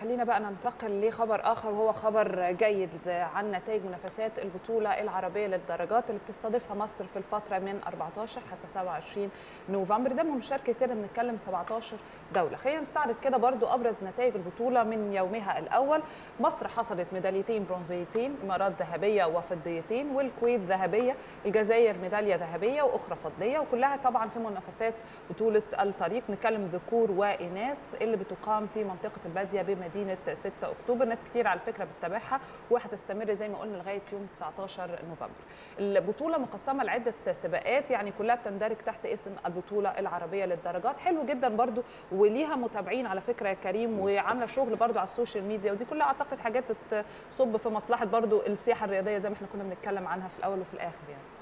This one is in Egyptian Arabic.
خلينا بقى ننتقل لخبر اخر وهو خبر جيد عن نتائج منافسات البطوله العربيه للدرجات اللي بتستضيفها مصر في الفتره من 14 حتى 27 نوفمبر ده بمشاركه كده بنتكلم 17 دوله خلينا نستعرض كده برضو ابرز نتائج البطوله من يومها الاول مصر حصدت ميداليتين برونزيتين امارات ذهبيه وفضيتين والكويت ذهبيه الجزائر ميداليه ذهبيه واخرى فضيه وكلها طبعا في منافسات بطوله الطريق نتكلم ذكور واناث اللي بتقام في منطقه الباديه بمدينه 6 اكتوبر ناس كتير على فكره بتتابعها وهتستمر زي ما قلنا لغايه يوم 19 نوفمبر البطوله مقسمه لعده سباقات يعني كلها بتندرج تحت اسم البطوله العربيه للدرجات حلو جدا برضو وليها متابعين على فكره يا كريم وعامله شغل برضو على السوشيال ميديا ودي كلها اعتقد حاجات بتصب في مصلحه برضو السياحه الرياضيه زي ما احنا كنا بنتكلم عنها في الاول وفي الاخر يعني